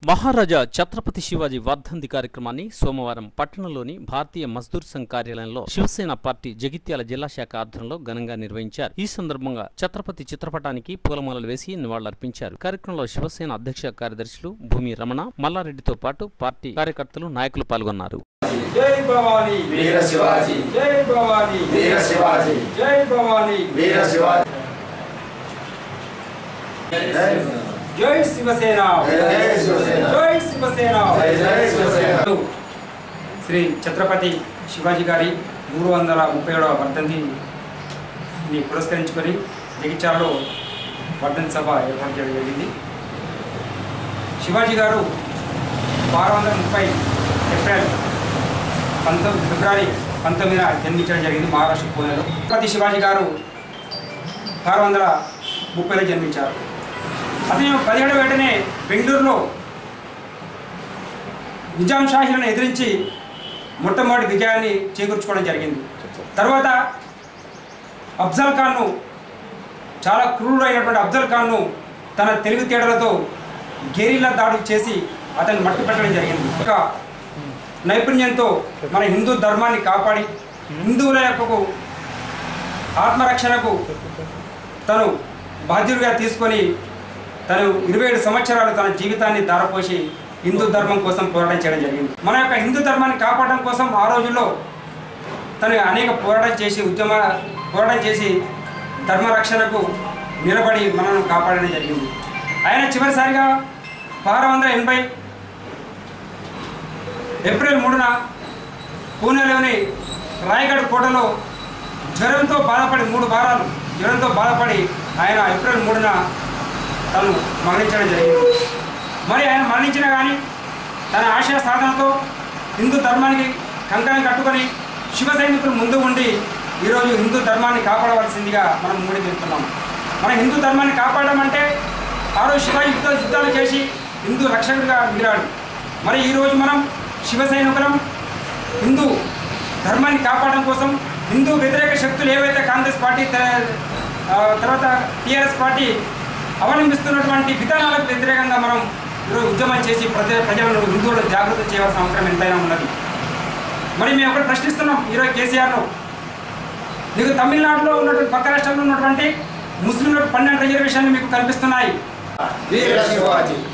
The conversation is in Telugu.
మహారాజా ఛత్రపతి శివాజీ వర్ధంతి కార్యక్రమాన్ని సోమవారం పట్టణంలోని భారతీయ మజ్దూర్ సంఘ్ కార్యాలయంలో శివసేన పార్టీ జగిత్యాల జిల్లా శాఖ ఆధ్వర్యంలో ఘనంగా నిర్వహించారు ఈ సందర్భంగా ఛత్రపతి చిత్రపటానికి పూలమాలలు వేసి నివాళులర్పించారు కార్యక్రమంలో శివసేన అధ్యక్ష కార్యదర్శులు భూమి రమణ మల్లారెడ్డితో పాటు పార్టీ కార్యకర్తలు నాయకులు పాల్గొన్నారు జై భవానీ వీర శివాజీ జై భవానీ వీర శివాజీ జై భవానీ వీర శివాజీ జై శివసేన జై శివసేన జై శివసేన జై జై శివసేన శ్రీ ఛత్రపతి శివాజీ గారి మూడు వందల ముప్పై ఏడవ వర్ధంతిని పురస్కరించుకొని జగిత్యాలలో వర్ధంతి సభ ఏర్పాటు చేయడం జరిగింది శివాజీ గారు ఆరు వందల ముప్పై ఏప్రిల్ పంతొమ్మిది ఫిబ్రవరి పంతొమ్మిదిన జన్మించడం జరిగింది మహారాష్ట్ర పూణేలో ఛత్రపతి శివాజీ గారు ఆరు వందల ముప్పైలో జన్మించారు అతను పదిహేడు వెంటనే బెంగళూరులో నిజాం షాహీలను ఎదిరించి మొట్టమొదటి విజయాన్ని చేకూర్చుకోవడం జరిగింది తర్వాత అఫ్జల్ ఖాన్ను చాలా క్రూరుడైనటువంటి అఫ్జల్ ఖాన్ను తన తెలివితేటలతో గెరిల్లా దాడి చేసి అతన్ని మట్టు పెట్టడం జరిగింది ఒక నైపుణ్యంతో మన హిందూ ధర్మాన్ని కాపాడి హిందువుల యొక్క ఆత్మరక్షణకు తను బాధ్యుడిగా తీసుకొని తను ఇరవై ఏడు సంవత్సరాలు తన జీవితాన్ని దారపోసి హిందూ ధర్మం కోసం పోరాటం చేయడం జరిగింది మన యొక్క హిందూ ధర్మాన్ని కాపాడడం కోసం ఆ రోజుల్లో తను అనేక పోరాటం చేసి ఉద్యమ పోరాటం చేసి ధర్మరక్షణకు నిలబడి మనను కాపాడడం జరిగింది ఆయన చివరిసారిగా ఆరు వందల ఎనభై ఏప్రిల్ మూడున పూణేలోని రాయగఢ్ కోటలో జ్వరంతో బాధపడి మూడు వారాలు జ్వరంతో బాధపడి ఆయన ఏప్రిల్ మూడున తను మరణించడం జరిగింది మరి ఆయన మరణించినా కానీ తన ఆశయ సాధనతో హిందూ ధర్మానికి కంకణం కట్టుకొని శివ సైనికులు ముందు ఉండి ఈరోజు హిందూ ధర్మాన్ని కాపాడవలసిందిగా మనం మూడి చెప్తున్నాం మన హిందూ ధర్మాన్ని కాపాడడం అంటే ఆ రోజు శివ యుద్ధ యుద్ధాలు చేసి హిందూ రక్షకుడిగా మిగిలాడు మరి ఈరోజు మనం శివ సైనికులం హిందూ ధర్మాన్ని కాపాడడం కోసం హిందూ వ్యతిరేక శక్తులు ఏవైతే కాంగ్రెస్ పార్టీ త- ఆ, తర్వాత టీఆర్ఎస్ పార్టీ అవలంబిస్తున్నటువంటి విధానాలకు వ్యతిరేకంగా మనం ఈరోజు ఉద్యమం చేసి ప్రజ ప్రజలను హిందువులను జాగృత చేయవలసిన అవసరం ఎంతైనా ఉన్నది మరి మేము ఒకటి ప్రశ్నిస్తున్నాం ఈరోజు కేసీఆర్లో మీకు తమిళనాడులో ఉన్నటువంటి పక్క రాష్ట్రంలో ఉన్నటువంటి ముస్లింలకు పన్నెండు రిజర్వేషన్లు మీకు కల్పిస్తున్నాయి వీర శివాజీ